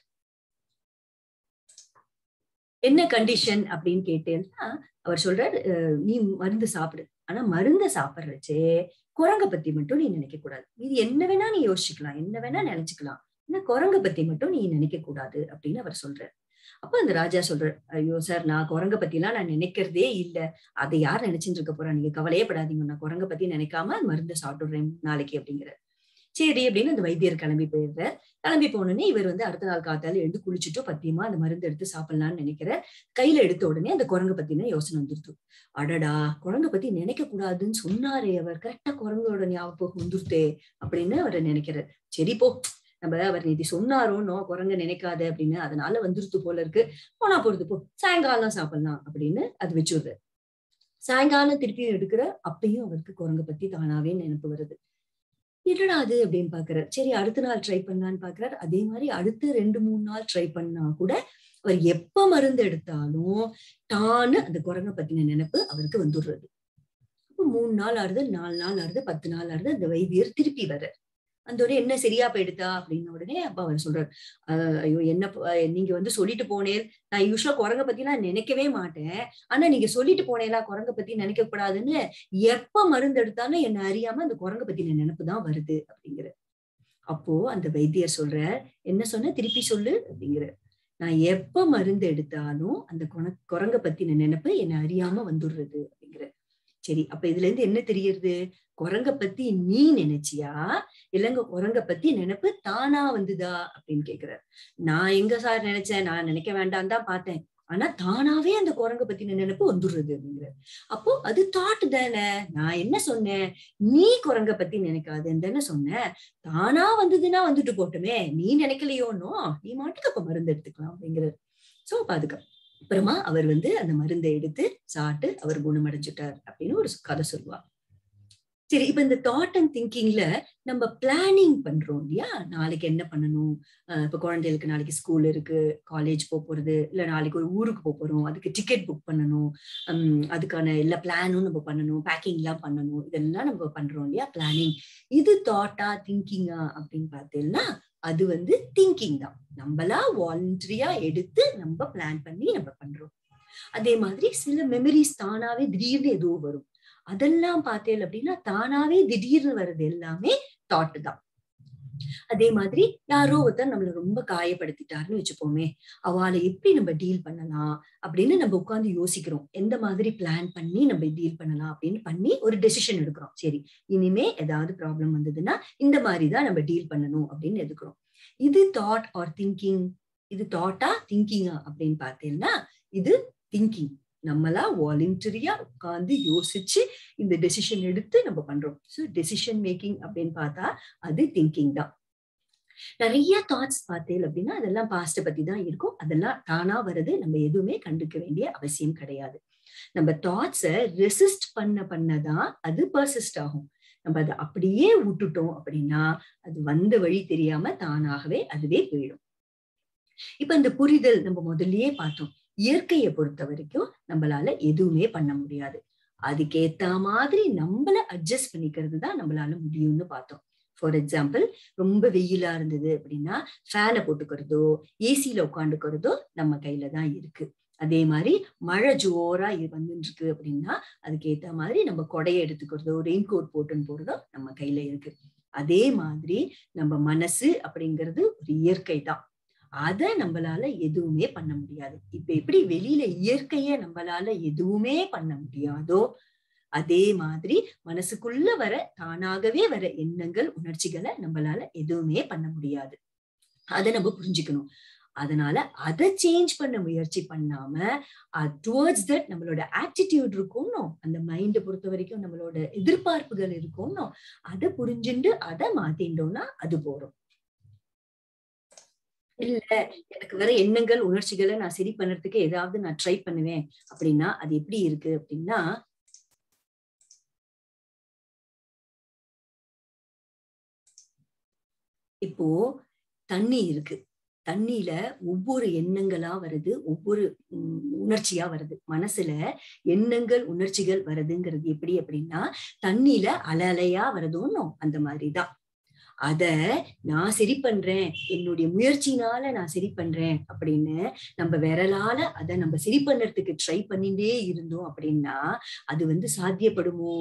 என்ன கண்டிஷன் அப்படின்னு கேட்டேன்னா அவர் சொல்றாரு நீ மருந்து சாப்பிடு ஆனா மருந்தை சாப்பிடுறச்சே குரங்க பத்தி மட்டும் நீ நினைக்க கூடாது இது என்ன வேணா நீ யோசிச்சுக்கலாம் என்ன வேணா நினைச்சுக்கலாம் ஆனா குரங்க பத்தி மட்டும் நீ நினைக்க கூடாது அப்படின்னு அவர் சொல்றாரு அப்ப அந்த ராஜா சொல்றாரு ஐயோ சார் நான் குரங்க பத்தி எல்லாம் நான் நினைக்கிறதே இல்ல அதை யார் நினைச்சுட்டு இருக்க போறா நீங்க கவலையே படாதீங்க நான் குரங்க பத்தி நினைக்காம மருந்து சாப்பிடுறேன் நாளைக்கு அப்படிங்கிற சரி அப்படின்னு அந்த வைத்தியர் கிளம்பி போயிடுற கிளம்பி போனோடனே இவர் வந்து அடுத்த நாள் காத்தால எழுந்து குளிச்சுட்டு பத்தியமா அந்த மருந்து எடுத்து சாப்பிடலாம்னு நினைக்கிற கையில எடுத்த உடனே அந்த குரங்கு பத்தின யோசனை வந்துருது அடடா குரங்க பத்தி நினைக்க கூடாதுன்னு சொன்னாரே அவர் கரெக்டா குரங்கோட ஞாபகம் வந்துருத்தே அப்படின்னு அவர் நினைக்கிறார் சரி போ நம்ம அவர் நேத்தி சொன்னாரோன்னோ குரங்க நினைக்காத அப்படின்னு அதனால வந்துருத்து போல இருக்கு போனா போறது போ சாயங்காலம் சாப்பிடலாம் அப்படின்னு அது வச்சுடுற சாயங்காலம் திருப்பியும் எடுக்கிற அப்பயும் அவருக்கு குரங்க பத்தி தானாவே நினைப்பு வருது என்னடா அது அப்படின்னு பாக்குறாரு சரி அடுத்த நாள் ட்ரை பண்ணலான்னு பாக்குறாரு அதே மாதிரி அடுத்த ரெண்டு மூணு நாள் ட்ரை பண்ணா கூட அவர் எப்ப மருந்து எடுத்தாலும் தானு அந்த குரங்க பத்தின நினைப்பு அவருக்கு வந்துடுறது அப்ப மூணு நாள் ஆறுது நாலு நாள் ஆறுது பத்து நாள் ஆறுது அந்த வைத்தியர் திருப்பி வர அந்த உடனே என்ன சரியா போயிடுதா அப்படின்ன உடனே அப்ப அவர் சொல்றாரு ஐயோ என்ன நீங்க வந்து சொல்லிட்டு போனேன் நான் யூஸ்வலா குரங்க பத்தி நான் நினைக்கவே மாட்டேன் ஆனா நீங்க சொல்லிட்டு போனேலா குரங்க பத்தி நினைக்க கூடாதுன்னு எப்ப மருந்து எடுத்தாலும் என்ன அறியாம அந்த குரங்க பத்தின நினைப்பு தான் வருது அப்படிங்கிற அப்போ அந்த வைத்தியர் சொல்ற என்ன சொன்ன திருப்பி சொல்லு அப்படிங்கிற நான் எப்ப மருந்து எடுத்தாலும் அந்த குரங்க பத்தின நினைப்பு என்ன அறியாம வந்துடுறது அப்படிங்கிற சரி அப்ப இதுல இருந்து என்ன தெரியுது குரங்க பத்தி நீ நினைச்சியா இல்லங்க குரங்க பத்தி நினைப்பு தானா வந்துதா அப்படின்னு கேக்குறாரு நான் எங்க சார் நினைச்சேன் நான் நினைக்க வேண்டாம் தான் பார்த்தேன் ஆனா தானாவே அந்த குரங்க பத்தின நினைப்பு வந்துடுறது அப்படிங்கிற அப்போ அது தாட் தானே நான் என்ன சொன்னேன் நீ குரங்க பத்தி நினைக்காதுன்னு தானே சொன்னேன் தானா வந்ததுன்னா வந்துட்டு போட்டுமே நீ நினைக்கலையோன்னோ நீ மாட்டுக்கு அப்ப மருந்து எடுத்துக்கலாம் அப்படிங்கிறது சோ பாதுகா அப்புறமா அவர் வந்து அந்த மருந்தை எடுத்து சாப்பிட்டு அவர் குணமடைஞ்சிட்டார் அப்படின்னு ஒரு கதை சொல்லுவா சரி இப்ப இந்த தாட் அண்ட் திங்கிங்ல நம்ம பிளானிங் பண்றோம் இல்லையா நாளைக்கு என்ன பண்ணணும் இப்ப குழந்தைகளுக்கு நாளைக்கு ஸ்கூல் இருக்கு காலேஜ் போக போறது இல்ல நாளைக்கு ஒரு ஊருக்கு போக போறோம் அதுக்கு டிக்கெட் புக் பண்ணணும் உம் அதுக்கான எல்லா பிளானும் நம்ம பண்ணணும் பேக்கிங் எல்லாம் பண்ணணும் இதெல்லாம் நம்ம பண்றோம் இல்லையா பிளானிங் இது தாட்டா திங்கிங்கா அப்படின்னு பார்த்தீங்கன்னா அது வந்து திங்கிங் தான் நம்மளா வாலண்டரியா எடுத்து நம்ம பிளான் பண்ணி நம்ம பண்றோம் அதே மாதிரி சில மெமரிஸ் தானாவே திடீர்னு ஏதோ வரும் அதெல்லாம் பார்த்தேன் அப்படின்னா தானாவே திடீர்னு வர்றது எல்லாமே தாட் தான் அதே மாதிரி யாரோ ஒருத்தர் நம்மள ரொம்ப காயப்படுத்திட்டாருன்னு வச்சுப்போமே அவளை எப்படி நம்ம டீல் பண்ணலாம் அப்படின்னு நம்ம உட்காந்து யோசிக்கிறோம் எந்த மாதிரி பிளான் பண்ணி நம்ம டீல் பண்ணலாம் அப்படின்னு பண்ணி ஒரு டெசிஷன் எடுக்கிறோம் சரி இனிமே ஏதாவது ப்ராப்ளம் வந்ததுன்னா இந்த மாதிரிதான் நம்ம டீல் பண்ணணும் அப்படின்னு எடுக்கிறோம் இது தாட் ஆர் திங்கிங் இது தாட்டா திங்கிங்கா அப்படின்னு பார்த்தீங்கன்னா இது திங்கிங் நம்மளா வாலண்டரியா உட்காந்து யோசிச்சு இந்த டெசிஷன் எடுத்து நம்ம பண்றோம் ஸோ டெசிஷன் மேக்கிங் அப்படின்னு பார்த்தா அது திங்கிங் தான் நிறைய தாட்ஸ் பார்த்தேன் அப்படின்னா அதெல்லாம் பாஸ்ட பத்தி தான் இருக்கும் அதெல்லாம் தானா வருது நம்ம எதுவுமே கண்டுக்க வேண்டிய அவசியம் கிடையாது நம்ம தாட்ஸை ரெசிஸ்ட் பண்ண பண்ணதான் அது பர்சிஸ்ட் ஆகும் நம்ம அதை அப்படியே விட்டுட்டோம் அப்படின்னா அது வந்த வழி தெரியாம தானாகவே அதுவே போயிடும் இப்ப இந்த புரிதல் நம்ம முதல்லயே பார்த்தோம் இயற்கையை பொறுத்த வரைக்கும் நம்மளால எதுவுமே பண்ண முடியாது அதுக்கேத்த மாதிரி நம்மள அட்ஜஸ்ட் பண்ணிக்கிறது தான் நம்மளால முடியும்னு பார்த்தோம் ஃபார் எக்ஸாம்பிள் ரொம்ப வெயிலா இருந்தது அப்படின்னா ஃபேனை போட்டுக்கிறதோ ஏசியில உட்காந்துக்கிறதோ நம்ம கையில தான் இருக்கு அதே மாதிரி மழை ஜோரா வந்துட்டு இருக்கு அப்படின்னா அதுக்கு ஏத்த மாதிரி நம்ம கொடையை எடுத்துக்கிறதோ ரெயின் கோட் போட்டுன்னு போறதோ நம்ம கையில இருக்கு அதே மாதிரி நம்ம மனசு அப்படிங்கிறது ஒரு இயற்கை தான் அத நம்மளால எதுவுமே பண்ண முடியாது இப்ப எப்படி வெளியில இயற்கைய நம்மளால எதுவுமே பண்ண முடியாதோ அதே மாதிரி மனசுக்குள்ள வர தானாகவே வர எண்ணங்கள் உணர்ச்சிகளை நம்மளால எதுவுமே பண்ண முடியாது அதை நம்ம புரிஞ்சுக்கணும் அதனால அதை சேஞ்ச் பண்ண முயற்சி பண்ணாம டுவர்ட்ஸ் தட் நம்மளோட ஆட்டிடியூட் இருக்கும்னோ அந்த மைண்டை பொறுத்த வரைக்கும் நம்மளோட எதிர்பார்ப்புகள் இருக்கும்னோ அதை புரிஞ்சுட்டு அதை மாத்திட்டோம்னா அது போறோம் இல்ல எனக்கு வர எண்ணங்கள் உணர்ச்சிகளை நான் சரி பண்றதுக்கு ஏதாவது நான் ட்ரை பண்ணுவேன் அப்படின்னா அது எப்படி இருக்கு அப்படின்னா இப்போ தண்ணி இருக்கு தண்ணியில ஒவ்வொரு எண்ணங்களா வருது ஒவ்வொரு உணர்ச்சியா வருது மனசுல எண்ணங்கள் உணர்ச்சிகள் வருதுங்கிறது எப்படி அப்படின்னா தண்ணியில அலலையா வருதோன்னு அந்த மாதிரிதான் அத நான் சரி பண்றேன் என்னுடைய முயற்சினால நான் சரி பண்றேன் அப்படின்னு நம்ம விரலால அதை நம்ம சரி பண்றதுக்கு ட்ரை பண்ணிட்டே இருந்தோம் அப்படின்னா அது வந்து சாத்தியப்படுமோ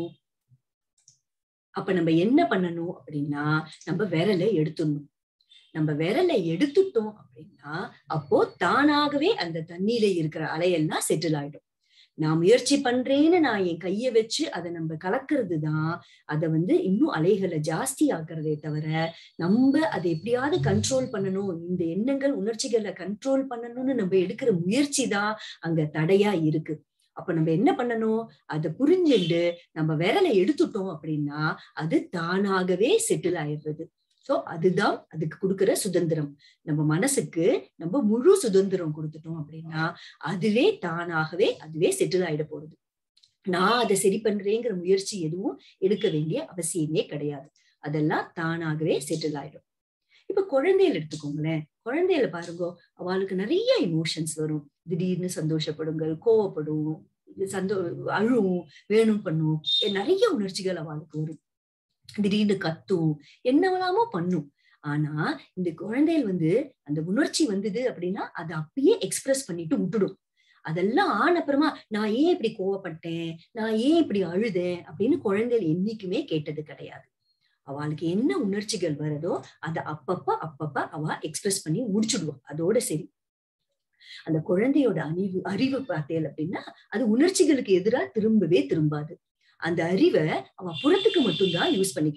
அப்ப நம்ம என்ன பண்ணணும் அப்படின்னா நம்ம விரலை எடுத்துடணும் நம்ம விரலை எடுத்துட்டோம் அப்படின்னா அப்போ தானாகவே அந்த தண்ணியில இருக்கிற அலையெல்லாம் செட்டில் ஆயிடும் நான் முயற்சி பண்றேன்னு நான் என் கைய வச்சு அதை நம்ம கலக்கிறது தான் அதை வந்து இன்னும் அலைகளை ஜாஸ்தி ஆக்குறதே தவிர நம்ம அதை எப்படியாவது கண்ட்ரோல் பண்ணணும் இந்த எண்ணங்கள் உணர்ச்சிகளை கண்ட்ரோல் பண்ணணும்னு நம்ம எடுக்கிற முயற்சி தான் அங்க தடையா இருக்கு அப்ப நம்ம என்ன பண்ணணும் அதை புரிஞ்சுண்டு நம்ம விரலை எடுத்துட்டோம் அப்படின்னா அது தானாகவே செட்டில் ஆயிடுறது சோ அதுதான் அதுக்கு கொடுக்கிற சுதந்திரம் நம்ம மனசுக்கு நம்ம முழு சுதந்திரம் கொடுத்துட்டோம் அப்படின்னா அதுவே தானாகவே அதுவே செட்டில் ஆயிட போறது நான் அதை சரி பண்றேங்கிற முயற்சி எதுவும் எடுக்க வேண்டிய அவசியமே கிடையாது அதெல்லாம் தானாகவே செட்டில் ஆயிடும் இப்ப குழந்தைகள் எடுத்துக்கோங்களேன் குழந்தையில பாருங்க அவளுக்கு நிறைய இமோஷன்ஸ் வரும் திடீர்னு சந்தோஷப்படுங்கள் கோவப்படும் சந்தோ அழுவும் வேணும் பண்ணும் நிறைய உணர்ச்சிகள் அவளுக்கு வரும் திடீர்னு கத்தும் என்னவெல்லாமோ பண்ணும் ஆனா இந்த குழந்தைகள் வந்து அந்த உணர்ச்சி வந்தது அப்படின்னா அதை அப்பயே எக்ஸ்பிரஸ் பண்ணிட்டு விட்டுடும் அதெல்லாம் ஆன அப்புறமா நான் ஏன் இப்படி கோவப்பட்டேன் நான் ஏன் இப்படி அழுதேன் அப்படின்னு குழந்தைகள் என்னைக்குமே கேட்டது கிடையாது அவளுக்கு என்ன உணர்ச்சிகள் வருதோ அதை அப்பப்ப அப்பப்ப அவ எக்ஸ்பிரஸ் பண்ணி முடிச்சுடுவா அதோட சரி அந்த குழந்தையோட அறிவு அறிவு பார்த்தேன் அப்படின்னா அது உணர்ச்சிகளுக்கு எதிராக திரும்பவே திரும்பாது அந்த அறிவை அவ புறத்துக்கு மட்டும்தான் யூஸ் பண்ணிக்கிறான்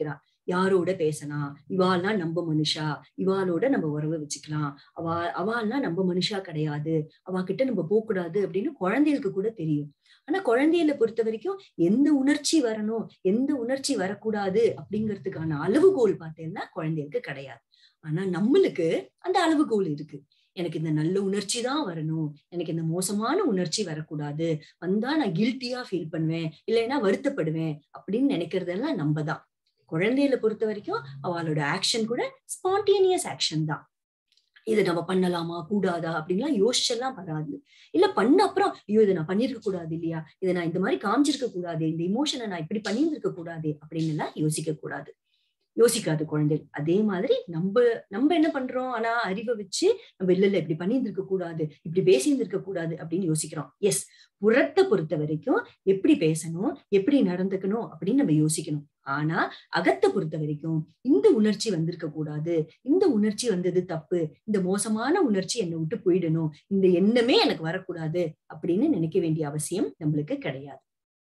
யாரோட பேசலாம் இவாள்னா நம்ம மனுஷா இவாளோட நம்ம உறவு வச்சுக்கலாம் அவா அவாள்னா நம்ம மனுஷா கிடையாது அவ கிட்ட நம்ம போக கூடாது அப்படின்னு குழந்தைகளுக்கு கூட தெரியும் ஆனா குழந்தைகளை பொறுத்த வரைக்கும் எந்த உணர்ச்சி வரணும் எந்த உணர்ச்சி வரக்கூடாது அப்படிங்கிறதுக்கான அளவுகோல் பார்த்தீங்கன்னா குழந்தைகளுக்கு கிடையாது ஆனா நம்மளுக்கு அந்த அளவுகோல் இருக்கு எனக்கு இந்த நல்ல உணர்ச்சி தான் வரணும் எனக்கு இந்த மோசமான உணர்ச்சி வரக்கூடாது வந்தா நான் கில்ட்டியா ஃபீல் பண்ணுவேன் இல்லைன்னா வருத்தப்படுவேன் அப்படின்னு நினைக்கிறதெல்லாம் நம்ம தான் குழந்தைகளை பொறுத்த வரைக்கும் அவளோட ஆக்ஷன் கூட ஸ்பான்டேனியஸ் ஆக்ஷன் தான் இதை நம்ம பண்ணலாமா கூடாதா அப்படின்லாம் யோசிச்செல்லாம் வராது இல்ல பண்ண அப்புறம் ஐயோ இதை நான் பண்ணிருக்க கூடாது இல்லையா இதை நான் இந்த மாதிரி காமிச்சிருக்க கூடாது இந்த இமோஷனை நான் இப்படி பண்ணியிருந்திருக்க கூடாது அப்படின்னு எல்லாம் யோசிக்க கூடாது யோசிக்காது குழந்தைகள் அதே மாதிரி நம்ம நம்ம என்ன பண்றோம் ஆனா அறிவை வச்சு நம்ம இல்ல இல்ல இப்படி பண்ணியிருந்திருக்க கூடாது இப்படி பேசியிருந்திருக்க கூடாது அப்படின்னு யோசிக்கிறோம் எஸ் புறத்தை பொறுத்த வரைக்கும் எப்படி பேசணும் எப்படி நடந்துக்கணும் அப்படின்னு நம்ம யோசிக்கணும் ஆனா அகத்தை பொறுத்த வரைக்கும் இந்த உணர்ச்சி வந்திருக்க கூடாது இந்த உணர்ச்சி வந்தது தப்பு இந்த மோசமான உணர்ச்சி என்னை விட்டு போயிடணும் இந்த எண்ணமே எனக்கு வரக்கூடாது அப்படின்னு நினைக்க வேண்டிய அவசியம் நம்மளுக்கு கிடையாது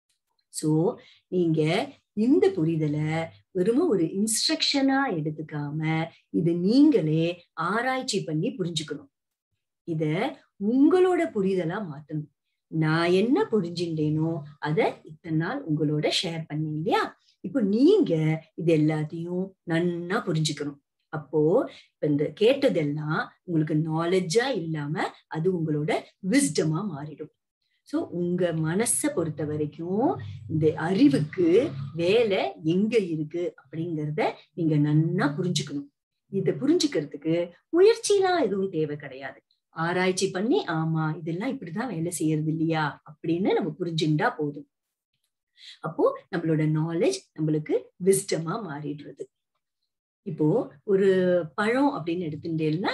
சோ நீங்க இந்த புரிதலை வெறும் ஒரு இன்ஸ்ட்ரக்ஷனா எடுத்துக்காம இது நீங்களே ஆராய்ச்சி பண்ணி புரிஞ்சுக்கணும் இத உங்களோட புரிதலா மாத்தணும் நான் என்ன புரிஞ்சுட்டேனோ அத இத்தனை நாள் உங்களோட ஷேர் பண்ணேன் இல்லையா இப்போ நீங்க இது எல்லாத்தையும் நன்னா புரிஞ்சுக்கணும் அப்போ இப்ப இந்த கேட்டதெல்லாம் உங்களுக்கு நாலேஜா இல்லாம அது உங்களோட விஸ்டமா மாறிடும் சோ உங்க மனச பொறுத்த வரைக்கும் இந்த அறிவுக்கு வேலை எங்க இருக்கு அப்படிங்கறத நீங்க நன்னா புரிஞ்சுக்கணும் இத புரிஞ்சுக்கிறதுக்கு முயற்சிலாம் எதுவும் தேவை கிடையாது ஆராய்ச்சி பண்ணி ஆமா இதெல்லாம் இப்படிதான் வேலை செய்யறது இல்லையா அப்படின்னு நம்ம புரிஞ்சுண்டா போதும் அப்போ நம்மளோட நாலேஜ் நம்மளுக்கு விஸ்டமா மாறிடுறது இப்போ ஒரு பழம் அப்படின்னு எடுத்துட்டேன்னா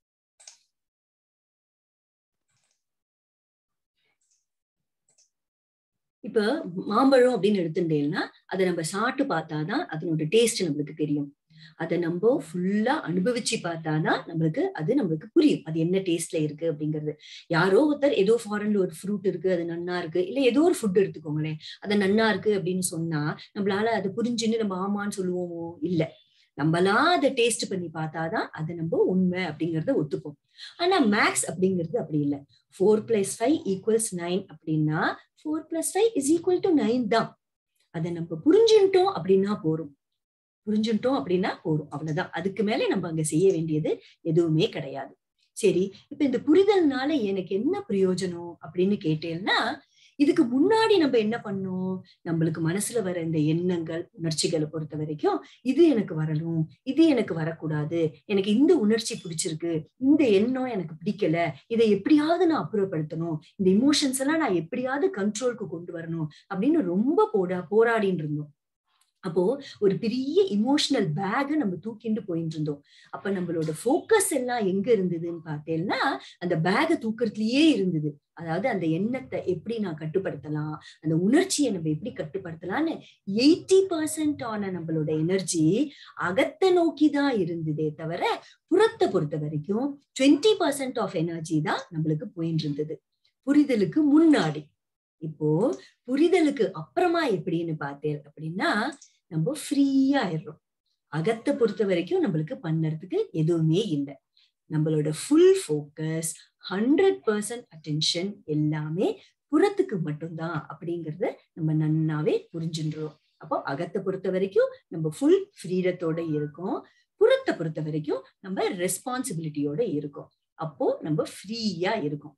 இப்ப மாம்பழம் அப்படின்னு எடுத்துட்டேன்னா அதை நம்ம சாப்பிட்டு பார்த்தாதான் அதனோட டேஸ்ட் நம்மளுக்கு தெரியும் அதை நம்ம ஃபுல்லா அனுபவிச்சு பார்த்தாதான் நம்மளுக்கு அது நம்மளுக்கு புரியும் அது என்ன டேஸ்ட்ல இருக்கு அப்படிங்கிறது யாரோ ஒருத்தர் ஏதோ ஃபாரின்ல ஒரு ஃப்ரூட் இருக்கு அது நன்னா இருக்கு இல்ல ஏதோ ஒரு ஃபுட் எடுத்துக்கோங்களேன் அது நன்னா இருக்கு அப்படின்னு சொன்னா நம்மளால அதை புரிஞ்சுன்னு நம்ம ஆமான்னு சொல்லுவோமோ இல்ல நம்மளா அதை டேஸ்ட் பண்ணி பார்த்தாதான் அதை நம்ம உண்மை அப்படிங்கறத ஒத்துப்போம் ஆனா மேக்ஸ் அப்படிங்கிறது அப்படி இல்லை four plus five equals nine அப்படின்னா four plus five is equal to nine தான் அதை நம்ம புரிஞ்சுட்டோம் அப்படின்னா போறோம் புரிஞ்சுட்டோம் அப்படின்னா போறோம் அவ்வளவுதான் அதுக்கு மேல நம்ம அங்க செய்ய வேண்டியது எதுவுமே கிடையாது சரி இப்ப இந்த புரிதல்னால எனக்கு என்ன பிரயோஜனம் அப்படின்னு கேட்டேன்னா இதுக்கு முன்னாடி நம்ம என்ன பண்ணோம் நம்மளுக்கு மனசுல வர இந்த எண்ணங்கள் உணர்ச்சிகளை பொறுத்த வரைக்கும் இது எனக்கு வரணும் இது எனக்கு வரக்கூடாது எனக்கு இந்த உணர்ச்சி பிடிச்சிருக்கு இந்த எண்ணம் எனக்கு பிடிக்கல இதை எப்படியாவது நான் அப்புறப்படுத்தணும் இந்த இமோஷன்ஸ் எல்லாம் நான் எப்படியாவது கண்ட்ரோலுக்கு கொண்டு வரணும் அப்படின்னு ரொம்ப போடா போராடின்னு இருந்தோம் அப்போ ஒரு பெரிய இமோஷனல் பேக நம்ம தூக்கிட்டு போயிட்டு இருந்தோம் அப்ப நம்மளோட ஃபோக்கஸ் எல்லாம் எங்க இருந்ததுன்னு பார்த்தேன்னா அந்த பேக தூக்கறதுலயே இருந்தது அதாவது அந்த எண்ணத்தை எப்படி நான் கட்டுப்படுத்தலாம் அந்த உணர்ச்சியை நம்ம எப்படி கட்டுப்படுத்தலாம்னு எயிட்டி பர்சன்ட் ஆன நம்மளோட எனர்ஜி அகத்தை நோக்கி தான் இருந்ததே தவிர புறத்தை பொறுத்த வரைக்கும் டுவெண்ட்டி பர்சன்ட் ஆஃப் எனர்ஜி தான் நம்மளுக்கு போயிட்டு இருந்தது புரிதலுக்கு முன்னாடி இப்போ புரிதலுக்கு அப்புறமா எப்படின்னு பார்த்தேன் அப்படின்னா நம்ம ஃப்ரீயா ஆயிடுறோம் அகத்தை பொறுத்த வரைக்கும் நம்மளுக்கு பண்ணறதுக்கு எதுவுமே இல்லை நம்மளோட full focus hundred percent attention எல்லாமே புறத்துக்கு மட்டும்தான் அப்படிங்கறத நம்ம நன்னாவே புரிஞ்சுன்றோம் அப்போ அகத்தை பொறுத்த வரைக்கும் நம்ம ஃபுல் ஃப்ரீடத்தோட இருக்கோம் புறத்தை பொறுத்த வரைக்கும் நம்ம ரெஸ்பான்சிபிலிட்டியோட இருக்கோம் அப்போ நம்ம ஃப்ரீயா இருக்கோம்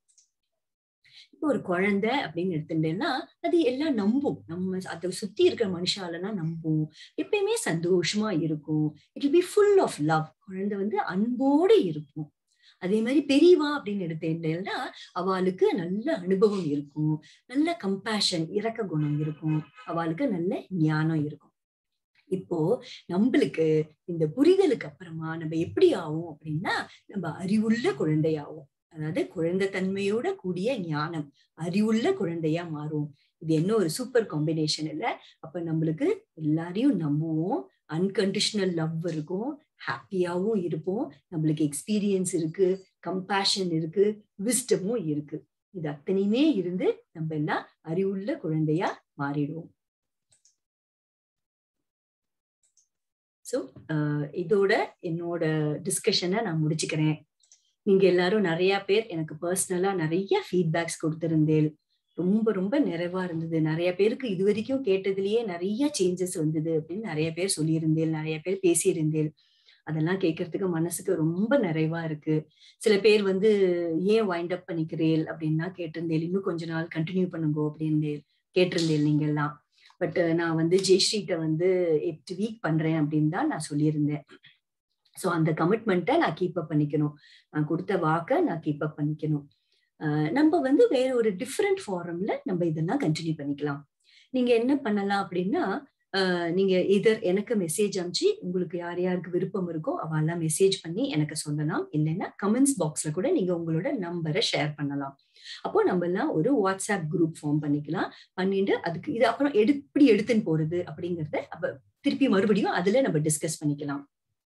இப்போ ஒரு குழந்தை அப்படின்னு எடுத்துட்டேன்னா அது எல்லாம் நம்பும் நம்ம அதை சுத்தி இருக்கிற மனுஷாலெல்லாம் நம்பும் எப்பயுமே சந்தோஷமா இருக்கும் it will be full of love குழந்தை வந்து அன்போடு இருக்கும் அதே மாதிரி பெரியவா அப்படின்னு எடுத்தேன்னா அவளுக்கு நல்ல அனுபவம் இருக்கும் நல்ல கம்பேஷன் இறக்க குணம் இருக்கும் அவளுக்கு நல்ல ஞானம் இருக்கும் இப்போ நம்மளுக்கு இந்த புரிதலுக்கு அப்புறமா நம்ம எப்படி ஆகும் அப்படின்னா நம்ம அறிவுள்ள குழந்தையாகும் அதாவது குழந்தை தன்மையோட கூடிய ஞானம் அறிவுள்ள குழந்தையா மாறும் இது என்ன ஒரு சூப்பர் காம்பினேஷன் இல்ல அப்ப நம்மளுக்கு எல்லாரையும் நம்புவோம் அன்கண்டிஷனல் லவ் இருக்கும் ஹாப்பியாவும் இருப்போம் நம்மளுக்கு எக்ஸ்பீரியன்ஸ் இருக்கு கம்பேஷன் இருக்கு விஸ்டமும் இருக்கு இது அத்தனையுமே இருந்து நம்ம எல்லாம் அறிவுள்ள குழந்தையா மாறிடுவோம் ஸோ இதோட என்னோட டிஸ்கஷனை நான் முடிச்சுக்கிறேன் நீங்க எல்லாரும் நிறைய பேர் எனக்கு பர்சனலா நிறைய ஃபீட்பேக்ஸ் கொடுத்திருந்தேன் ரொம்ப ரொம்ப நிறைவா இருந்தது நிறைய பேருக்கு இது வரைக்கும் கேட்டதுலயே நிறைய சேஞ்சஸ் வந்தது அப்படின்னு நிறைய பேர் சொல்லியிருந்தேன் நிறைய பேர் பேசியிருந்தேன் அதெல்லாம் கேட்கறதுக்கு மனசுக்கு ரொம்ப நிறைவா இருக்கு சில பேர் வந்து ஏன் வைண்ட் அப் பண்ணிக்கிறேன் அப்படின்னா கேட்டிருந்தேன் இன்னும் கொஞ்ச நாள் கண்டினியூ பண்ணுங்க அப்படின்றேன் கேட்டிருந்தேன் நீங்க எல்லாம் பட் நான் வந்து ஜெய்ஸ்ரீட்ட வந்து எட்டு வீக் பண்றேன் அப்படின்னு தான் நான் சொல்லியிருந்தேன் ஸோ அந்த கமிட்மெண்ட்டை நான் கீப் அப் பண்ணிக்கணும் நான் கொடுத்த வாக்கை நான் கீப் அப் பண்ணிக்கணும் நம்ம வந்து வேற ஒரு டிஃப்ரெண்ட் ஃபாரம்ல நம்ம இதெல்லாம் கண்டினியூ பண்ணிக்கலாம் நீங்க என்ன பண்ணலாம் அப்படின்னா நீங்க இதர் எனக்கு மெசேஜ் அனுப்பிச்சு உங்களுக்கு யார் யாருக்கு விருப்பம் இருக்கோ அவெல்லாம் மெசேஜ் பண்ணி எனக்கு சொல்லலாம் இல்லைன்னா கமெண்ட்ஸ் பாக்ஸ்ல கூட நீங்க உங்களோட நம்பரை ஷேர் பண்ணலாம் அப்போ நம்ம எல்லாம் ஒரு வாட்ஸ்அப் குரூப் ஃபார்ம் பண்ணிக்கலாம் பண்ணிட்டு அதுக்கு இது அப்புறம் எப்படி எடுத்துன்னு போறது அப்படிங்கறத அப்ப திருப்பி மறுபடியும் அதுல நம்ம டிஸ்கஸ் பண்ணிக்கலாம்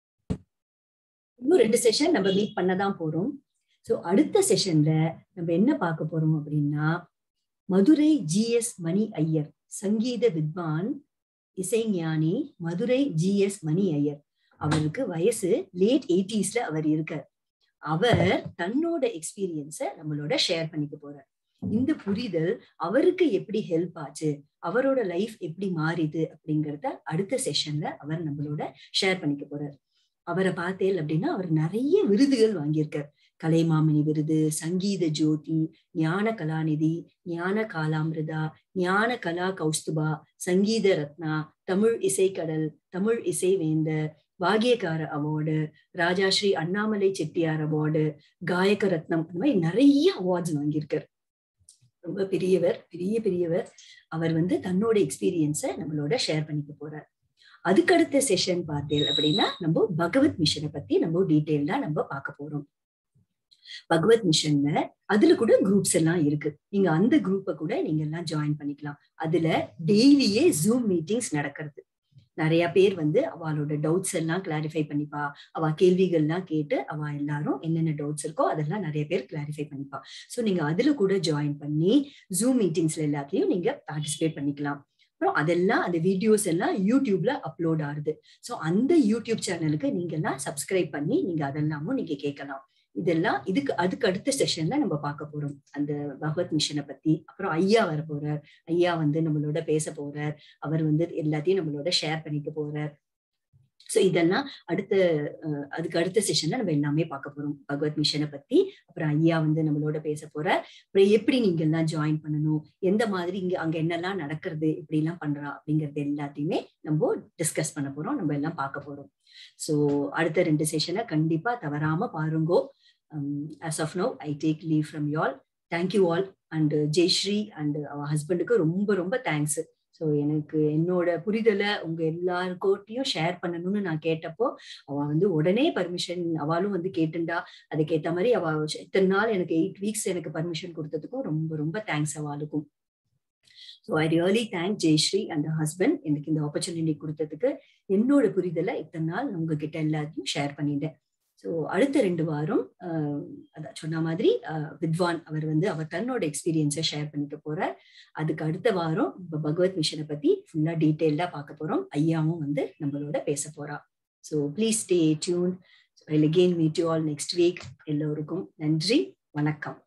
இன்னும் ரெண்டு செஷன் நம்ம மீட் பண்ணதான் போறோம் ஸோ அடுத்த செஷன்ல நம்ம என்ன பார்க்க போறோம் அப்படின்னா மதுரை ஜிஎஸ் மணி ஐயர் சங்கீத வித்வான் இசைஞானி மதுரை ஜிஎஸ் மணி ஐயர் அவருக்கு வயசு லேட் எயிட்டிஸ்ல அவர் இருக்கார் அவர் தன்னோட எக்ஸ்பீரியன்ஸ நம்மளோட ஷேர் பண்ணிக்க போறார் இந்த புரிதல் அவருக்கு எப்படி ஹெல்ப் ஆச்சு அவரோட லைஃப் எப்படி மாறிது அப்படிங்கறத அடுத்த செஷன்ல அவர் நம்மளோட ஷேர் பண்ணிக்க போறார் அவரை பார்த்தேன் அப்படின்னா அவர் நிறைய விருதுகள் வாங்கியிருக்கார் கலைமாமணி விருது சங்கீத ஜோதி ஞான கலாநிதி ஞான காலாமிருதா ஞான கலா கௌஸ்துபா சங்கீத ரத்னா தமிழ் இசைக்கடல் தமிழ் இசை வேந்தர் பாகியக்கார அவார்டு ராஜாஸ்ரீ அண்ணாமலை செட்டியார் அவார்டு காயக ரத்னம் அந்த மாதிரி நிறைய அவார்ட்ஸ் வாங்கியிருக்கார் ரொம்ப பெரியவர் பெரிய பெரியவர் அவர் வந்து தன்னோட எக்ஸ்பீரியன்ஸை நம்மளோட ஷேர் பண்ணிக்க போறார் அதுக்கடுத்த செஷன் பார்த்தேன் அப்படின்னா நம்ம பகவத் மிஷனை பத்தி நம்ம டீட்டெயில்டா நம்ம பார்க்க போறோம் பகவத் மிஷன்ல அதுல கூட குரூப்ஸ் எல்லாம் இருக்கு நீங்க அந்த குரூப்பை கூட நீங்க எல்லாம் ஜாயின் பண்ணிக்கலாம் அதுல டெய்லியே ஜூம் மீட்டிங்ஸ் நடக்கிறது நிறைய பேர் வந்து அவளோட டவுட்ஸ் எல்லாம் கிளாரிஃபை பண்ணிப்பா அவ கேள்விகள்லாம் கேட்டு அவ எல்லாரும் என்னென்ன டவுட்ஸ் இருக்கோ அதெல்லாம் நிறைய பேர் கிளாரிஃபை பண்ணிப்பா ஸோ நீங்க அதுல கூட ஜாயின் பண்ணி ஜூம் மீட்டிங்ஸ்ல எல்லாத்தையும் நீங்க பார்ட்டிசிபேட் பண்ணிக்கலாம் அப்புறம் அதெல்லாம் அந்த வீடியோஸ் எல்லாம் யூடியூப்ல அப்லோட் ஆகுது ஸோ அந்த யூடியூப் சேனலுக்கு நீங்க எல்லாம் சப்ஸ்கிரைப் பண்ணி நீங்க அதெல்லாமும் நீங்க கேட்கலாம் இதெல்லாம் இதுக்கு அதுக்கு அடுத்த செஷன்ல நம்ம பார்க்க போறோம் அந்த பகவத் மிஷனை பத்தி அப்புறம் ஐயா வர போறார் ஐயா வந்து நம்மளோட பேச போறார் அவர் வந்து எல்லாத்தையும் நம்மளோட ஷேர் பண்ணிக்க போறார் ஸோ இதெல்லாம் அடுத்த அதுக்கு அடுத்த செஷன்ல நம்ம எல்லாமே பார்க்க போறோம் பகவத் மிஷனை பத்தி அப்புறம் ஐயா வந்து நம்மளோட பேச போற அப்புறம் எப்படி நீங்க எல்லாம் ஜாயின் பண்ணணும் எந்த மாதிரி இங்க அங்க என்னெல்லாம் நடக்கிறது இப்படி எல்லாம் பண்றா அப்படிங்கறது எல்லாத்தையுமே நம்ம டிஸ்கஸ் பண்ண போறோம் நம்ம எல்லாம் பார்க்க போறோம் ஸோ அடுத்த ரெண்டு செஷனை கண்டிப்பா தவறாம பாருங்கோ as of now I take leave from you all thank you all and Jayashree and அவ ஹஸ்பண்டுக்கு ரொம்ப ரொம்ப தேங்க்ஸ் ஸோ எனக்கு என்னோட புரிதலை உங்க எல்லாருக்கோட்டையும் ஷேர் பண்ணணும்னு நான் கேட்டப்போ அவ வந்து உடனே பர்மிஷன் அவளும் வந்து கேட்டுண்டா அதுக்கேற்ற மாதிரி அவ இத்தனை நாள் எனக்கு எயிட் வீக்ஸ் எனக்கு பர்மிஷன் கொடுத்ததுக்கும் ரொம்ப ரொம்ப தேங்க்ஸ் அவளுக்கும் so I really thank Jayashree and husband எனக்கு இந்த ஆப்பர்ச்சுனிட்டி கொடுத்ததுக்கு என்னோட புரிதலை இத்தனை நாள் உங்ககிட்ட எல்லாத்தையும் ஷேர் பண்ணிட்டேன் ஸோ அடுத்த ரெண்டு வாரம் அதான் சொன்ன மாதிரி வித்வான் அவர் வந்து அவர் தன்னோட எக்ஸ்பீரியன்ஸை ஷேர் பண்ணிக்க போறார் அதுக்கு அடுத்த வாரம் இப்போ பகவத் மிஷனை பத்தி ஃபுல்லா டீட்டெயில்டா பார்க்க போறோம் ஐயாவும் வந்து நம்மளோட பேச போறா so please stay tuned I again meet you all next week எல்லோருக்கும் நன்றி வணக்கம்